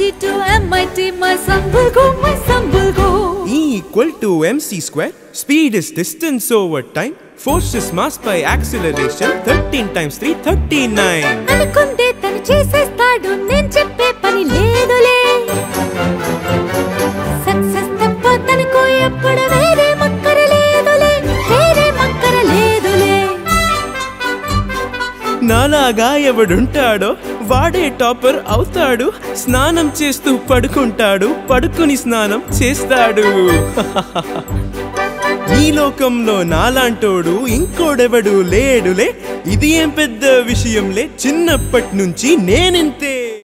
MIT to MIT, my son will go, my son will go. E equal to mc square. Speed is distance over time. Force is mass by acceleration. 13 times 3, 39. అనుకుందే తను చేసేస్తాడు నేను చెప్పే పని లేదులే success తప్ప తనకు ఎప్పుడు వేరే మక్కర లేదులే వేరే మక్కర లేదులే నాలాగా ఎవడుంటాడో వాడే టాపర్ అవుతాడు స్నానం చేస్తూ పడుకుంటాడు పడుకుని స్నానం చేస్తాడు ఈ లోకంలో నాలాంటోడు ఇంకోడెవడు లేడులే ఇది ఏం పెద్ద విషయంలే చిన్నప్పటి నుంచి నేనింతే